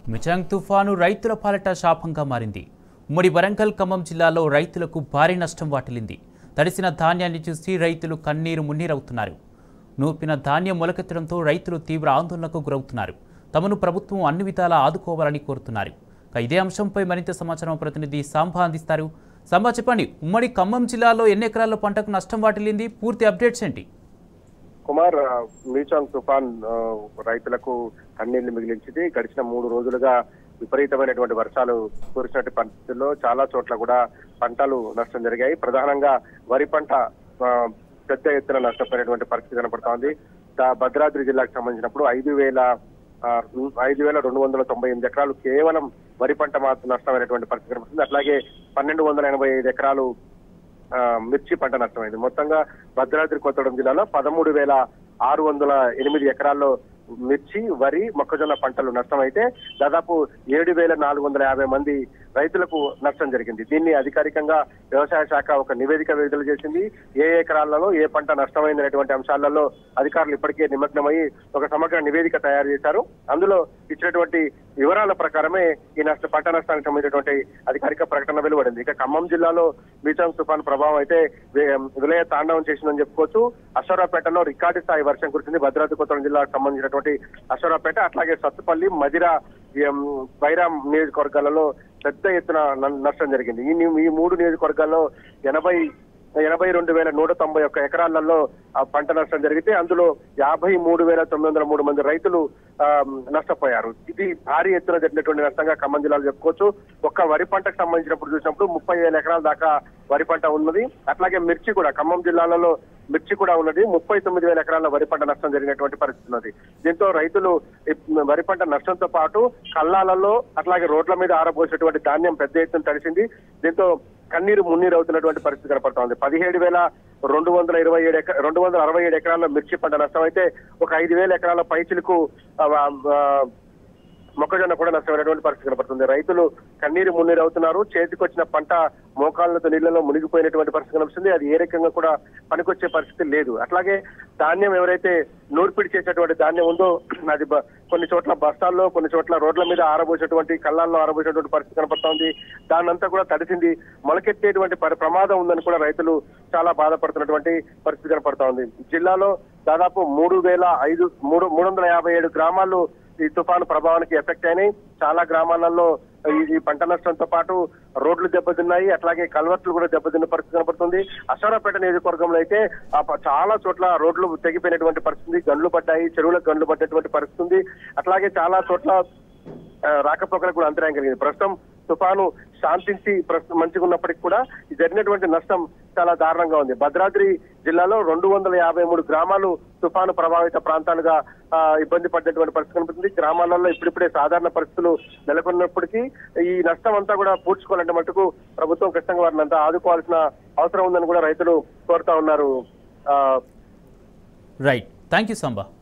మిచాంగ్ తుఫాను రైతుల పాలట శాపంగా మారింది ఉమ్మడి వరంగల్ ఖమ్మం జిల్లాలో రైతులకు భారీ నష్టం వాటిల్లింది తడిసిన ధాన్యాన్ని చూసి రైతులు కన్నీరు మున్నీరవుతున్నారు నూపిన ధాన్యం మొలకెత్తడంతో రైతులు తీవ్ర ఆందోళనకు గురవుతున్నారు తమను ప్రభుత్వం అన్ని విధాలా ఆదుకోవాలని కోరుతున్నారు ఇక ఇదే అంశంపై మరింత సమాచారం ప్రతినిధి సాంబా అందిస్తారు సాంబా చెప్పండి ఉమ్మడి ఖమ్మం జిల్లాలో ఎన్ని ఎకరాల పంటకు నష్టం వాటిల్లింది పూర్తి అప్డేట్స్ ఏంటి కుమార్ ఆ, మీచాంగ్ తుఫాన్ ఆ, రైతులకు కన్నీళ్లు మిగిలించింది గడిచిన మూడు రోజులుగా విపరీతమైనటువంటి వర్షాలు కురిసినటువంటి పరిస్థితుల్లో చాలా చోట్ల కూడా పంటలు నష్టం జరిగాయి ప్రధానంగా వరి పంట ఆ, పెద్ద ఎత్తున నష్టపోయినటువంటి పరిస్థితి కనపడుతోంది దా- భద్రాద్రి జిల్లాకు సంబంధించినప్పుడు ఐదు వేల ఆ, ఐదు వేల రెండు వందల తొంభై ఎనిమిది ఎకరాలు కేవలం వరి పంట మాత్రం నష్టమైనటువంటి పరిస్థితి కనపడుతుంది అట్లాగే పన్నెండు వందల ఎనభై ఐదు ఎకరాలు ఆ, మిర్చి పంట నష్టమైంది మొత్తంగా భద్రాద్రి కొత్తగూడెం జిల్లాలో పదమూడు వేల ఆరు వందల ఎనిమిది ఎకరాల్లో మిర్చి వరి మొక్కజొన్న పంటలు నష్టమైతే దాదాపు ఏడు వేల నాలుగు వందల యాభై మంది రైతులకు నష్టం జరిగింది దీన్ని అధికారికంగా వ్యవసాయ శాఖ ఒక నివేదిక విడుదల చేసింది ఏ ఎకరాలలో ఏ పంట నష్టమైనటువంటి అంశాలలో అధికారులు ఇప్పటికే నిమగ్నమై ఒక సమగ్ర నివేదిక తయారు చేశారు అందులో ఇచ్చినటువంటి వివరాల ప్రకారమే ఈ నష్ట పంట నష్టానికి సంబంధించినటువంటి అధికారిక ప్రకటన వెలువడింది ఇక ఖమ్మం జిల్లాలో మీచాంగ్ తుఫాన్ ప్రభావం అయితే వి- విలయ తాండవం చేసిందని చెప్పుకోవచ్చు అశ్వరాపేటలో రికార్డు స్థాయి వర్షం కురిసింది భద్రాద్రి కొత్తగూడెం జిల్లాకు సంబంధించినటువంటి అశ్వరాపేట అట్లాగే సత్తుపల్లి మదిర ఎం, బైరాం నియోజకవర్గాలలో పెద్ద ఎత్తున న- నష్టం జరిగింది ఈ ని- ఈ మూడు నియోజకవర్గాల్లో ఎనభై ఎనభై రెండు వేల నూట తొంభై ఒక్క ఎకరాలలో ఆ పంట నష్టం జరిగితే అందులో యాభై మూడు వేల తొమ్మిది వందల మూడు మంది రైతులు ఆ, నష్టపోయారు ఇది భారీ ఎత్తున జరిగినటువంటి నష్టంగా ఖమ్మం జిల్లాలో చెప్పుకోవచ్చు ఒక్క వరి పంటకు సంబంధించినప్పుడు చూసినప్పుడు ముప్పై వేల ఎకరాల దాకా వరి పంట ఉన్నది అట్లాగే మిర్చి కూడా ఖమ్మం జిల్లాలలో మిర్చి కూడా ఉన్నది ముప్పై తొమ్మిది వేల ఎకరాల వరి పంట నష్టం జరిగినటువంటి పరిస్థితి ఉన్నది దీంతో రైతులు ఈ వరి పంట నష్టంతో పాటు కల్లాలలో అట్లాగే రోడ్ల మీద ఆరబోసేటువంటి ధాన్యం పెద్ద ఎత్తున తడిసింది దీంతో కన్నీరు మున్నీరు అవుతున్నటువంటి పరిస్థితి కనపడుతోంది పదిహేడు వేల రెండు వందల ఇరవై ఏడు ఎక రెండు వందల అరవై ఏడు ఎకరాల మిర్చి పంట నష్టం అయితే ఒక ఐదు వేల ఎకరాల పైచిలకు ఆ, ఆ, మొక్కజొన్న కూడా నష్టమైనటువంటి పరిస్థితి కనపడుతుంది రైతులు కన్నీరు మున్నీరు అవుతున్నారు చేతికొచ్చిన పంట మోకాళ్ళతో నీళ్లలో మునిగిపోయినటువంటి పరిస్థితి కనిపిస్తుంది అది ఏ రకంగా కూడా పనికొచ్చే పరిస్థితి లేదు అట్లాగే ధాన్యం ఎవరైతే నూర్పిడి చేసేటువంటి ధాన్యం ఉందో అది బ- కొన్ని చోట్ల బస్తాల్లో కొన్ని చోట్ల రోడ్ల మీద ఆరబోసేటువంటి కళ్ళాల్లో ఆరబోసేటువంటి పరిస్థితి కనపడుతోంది దాన్నంతా కూడా తడిసింది మొలకెత్తేటువంటి పరి- ప్రమాదం ఉందని కూడా రైతులు చాలా బాధపడుతున్నటువంటి పరిస్థితి కనపడుతోంది జిల్లాలో దాదాపు మూడు వేల ఐదు మూడు మూడు వందల యాభై ఏడు గ్రామాలు ఈ తుఫాను ప్రభావానికి ఎఫెక్ట్ అయినాయి చాలా గ్రామాలలో ఈ ఈ పంట నష్టంతో పాటు రోడ్లు దెబ్బతిన్నాయి అట్లాగే కల్వర్ట్లు కూడా దెబ్బతిన్న పరిస్థితి కనపడుతుంది అశ్వరాపేట నియోజకవర్గంలో అయితే ఆ ప- చాలా చోట్ల రోడ్లు తెగిపోయినటువంటి పరిస్థితి గండ్లు పడ్డాయి చెరువులకు గండ్లు పడ్డటువంటి పరిస్థితి ఉంది అట్లాగే చాలా చోట్ల ఆ, రాకపోకలకు కూడా అంతరాయం కలిగింది ప్రస్తుతం తుఫాను శాంతించి ప్రస్తుతం మంచిగా ఉన్నప్పటికీ కూడా ఈ జరిగినటువంటి నష్టం చాలా దారుణంగా ఉంది భద్రాద్రి జిల్లాలో రెండు వందల యాభై మూడు గ్రామాలు తుఫాను ప్రభావిత ప్రాంతాలుగా ఆ, ఇబ్బంది పడ్డటువంటి పరిస్థితి కనిపిస్తుంది గ్రామాలలో ఇప్పుడిప్పుడే సాధారణ పరిస్థితులు నెలకొన్నప్పటికీ ఈ నష్టం అంతా కూడా పూడ్చుకోవాలంటే మటుకు ప్రభుత్వం ఖచ్చితంగా వారిని అంతా ఆదుకోవాల్సిన అవసరం ఉందని కూడా రైతులు కోరుతా ఉన్నారు ఆ, రైట్ థ్యాంక్ యూ సాంబా